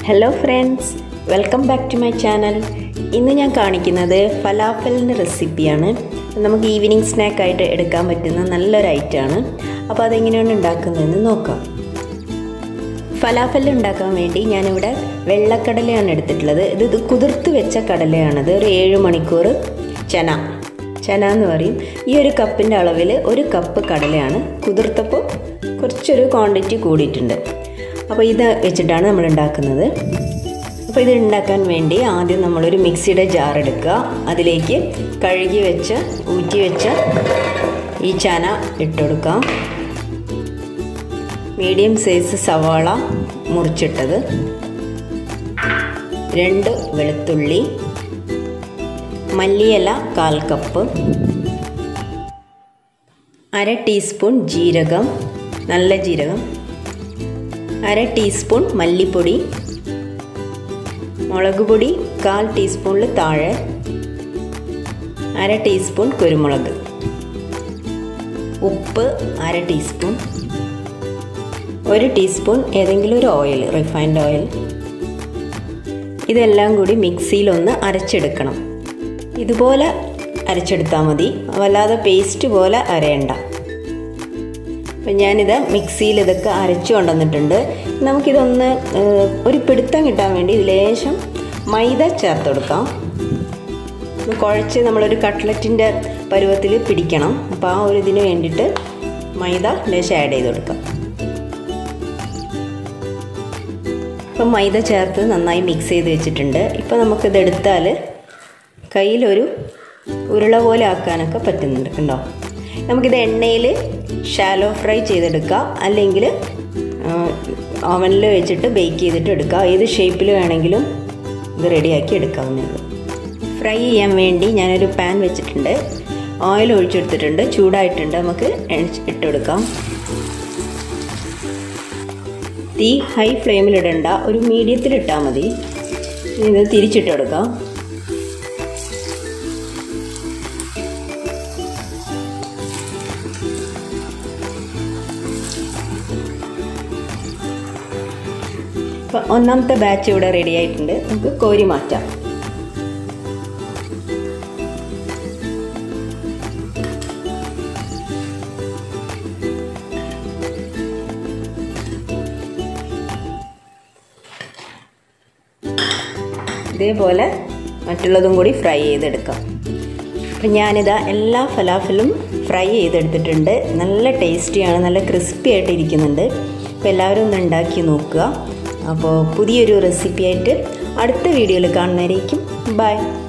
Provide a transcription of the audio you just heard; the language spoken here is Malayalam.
hello friends welcome back to my channel ഇന്ന് ഞാൻ കാണിക്കുന്നത് ഫലാഫലിൻ്റെ റെസിപ്പിയാണ് നമുക്ക് ഈവനിങ് സ്നാക്കായിട്ട് എടുക്കാൻ പറ്റുന്ന നല്ലൊരു ഐറ്റമാണ് അപ്പോൾ അതെങ്ങനെയാണ് ഉണ്ടാക്കുന്നതെന്ന് നോക്കാം ഫലാഫൽ ഉണ്ടാക്കാൻ വേണ്ടി ഞാനിവിടെ വെള്ളക്കടലയാണ് എടുത്തിട്ടുള്ളത് ഇത് ഇത് കുതിർത്ത് വെച്ച കടലയാണത് ഒരു ഏഴ് മണിക്കൂർ ചന ചന എന്ന് പറയും ഈ ഒരു കപ്പിൻ്റെ അളവിൽ ഒരു കപ്പ് കടലയാണ് കുതിർത്തപ്പോൾ കുറച്ചൊരു ക്വാണ്ടിറ്റി കൂടിയിട്ടുണ്ട് അപ്പോൾ ഇത് വെച്ചിട്ടാണ് നമ്മൾ ഉണ്ടാക്കുന്നത് അപ്പോൾ ഇത് ഉണ്ടാക്കാൻ വേണ്ടി ആദ്യം നമ്മളൊരു മിക്സിയുടെ ജാർ എടുക്കുക അതിലേക്ക് കഴുകി വെച്ച് ഊറ്റി വെച്ച ഈ ചന ഇട്ടുകൊടുക്കാം മീഡിയം സൈസ് സവാള മുറിച്ചിട്ടത് രണ്ട് വെളുത്തുള്ളി മല്ലിയില കാൽ കപ്പ് അര ടീസ്പൂൺ ജീരകം നല്ല ജീരകം അര ടീസ്പൂൺ മല്ലിപ്പൊടി മുളക് പൊടി കാൽ ടീസ്പൂണിൽ താഴെ അര ടീസ്പൂൺ കുരുമുളക് ഉപ്പ് അര ടീസ്പൂൺ ഒരു ടീസ്പൂൺ ഏതെങ്കിലും ഒരു ഓയിൽ റിഫൈൻഡ് ഓയിൽ ഇതെല്ലാം കൂടി മിക്സിയിലൊന്ന് അരച്ചെടുക്കണം ഇതുപോലെ അരച്ചെടുത്താൽ മതി വല്ലാതെ പേസ്റ്റ് പോലെ അരയണ്ട അപ്പം ഞാനിത് മിക്സിയിൽ ഇതൊക്കെ അരച്ചു കൊണ്ടുവന്നിട്ടുണ്ട് നമുക്കിതൊന്ന് ഒരു പിടുത്തം കിട്ടാൻ വേണ്ടി ലേശം മൈദ ചേർത്ത് കൊടുക്കാം കുഴച്ച് നമ്മളൊരു കട്ട്ലറ്റിൻ്റെ പരുവത്തിൽ പിടിക്കണം അപ്പോൾ ആ ഒരു ഇതിന് വേണ്ടിയിട്ട് മൈദ ലേശം ആഡ് ചെയ്ത് കൊടുക്കാം ഇപ്പം മൈദ ചേർത്ത് നന്നായി മിക്സ് ചെയ്ത് വെച്ചിട്ടുണ്ട് ഇപ്പോൾ നമുക്കിത് എടുത്താൽ കയ്യിലൊരു ഉരുള പോലെ ആക്കാനൊക്കെ പറ്റുന്നുണ്ട് കണ്ടോ നമുക്കിത് എണ്ണയിൽ ഷാലോ ഫ്രൈ ചെയ്തെടുക്കാം അല്ലെങ്കിൽ ഓവനിൽ വെച്ചിട്ട് ബേക്ക് ചെയ്തിട്ട് എടുക്കാം ഏത് ഷേപ്പിൽ വേണമെങ്കിലും ഇത് റെഡിയാക്കി എടുക്കാവുന്നേ ഉള്ളൂ ഫ്രൈ ചെയ്യാൻ വേണ്ടി ഞാനൊരു പാൻ വെച്ചിട്ടുണ്ട് ഓയിൽ ഒഴിച്ചെടുത്തിട്ടുണ്ട് ചൂടായിട്ടുണ്ട് നമുക്ക് ഇട്ടെടുക്കാം തീ ഹൈ ഫ്ലെയിമിൽ ഇടണ്ട ഒരു മീഡിയത്തിൽ ഇട്ടാൽ മതി ഇത് തിരിച്ചിട്ടെടുക്കാം അപ്പം ഒന്നാമത്തെ ബാച്ച് ഇവിടെ റെഡി ആയിട്ടുണ്ട് നമുക്ക് കോരി മാറ്റാം ഇതേപോലെ മറ്റുള്ളതും കൂടി ഫ്രൈ ചെയ്തെടുക്കാം അപ്പം ഞാനിതാ എല്ലാ ഫലാഫലും ഫ്രൈ ചെയ്തെടുത്തിട്ടുണ്ട് നല്ല ടേസ്റ്റിയാണ് നല്ല ക്രിസ്പി ആയിട്ട് ഇരിക്കുന്നുണ്ട് അപ്പോൾ എല്ലാവരും ഒന്ന് ഉണ്ടാക്കി നോക്കുക അപ്പോൾ പുതിയൊരു റെസിപ്പി ആയിട്ട് അടുത്ത വീഡിയോയിൽ കാണുന്നതായിരിക്കും ബൈ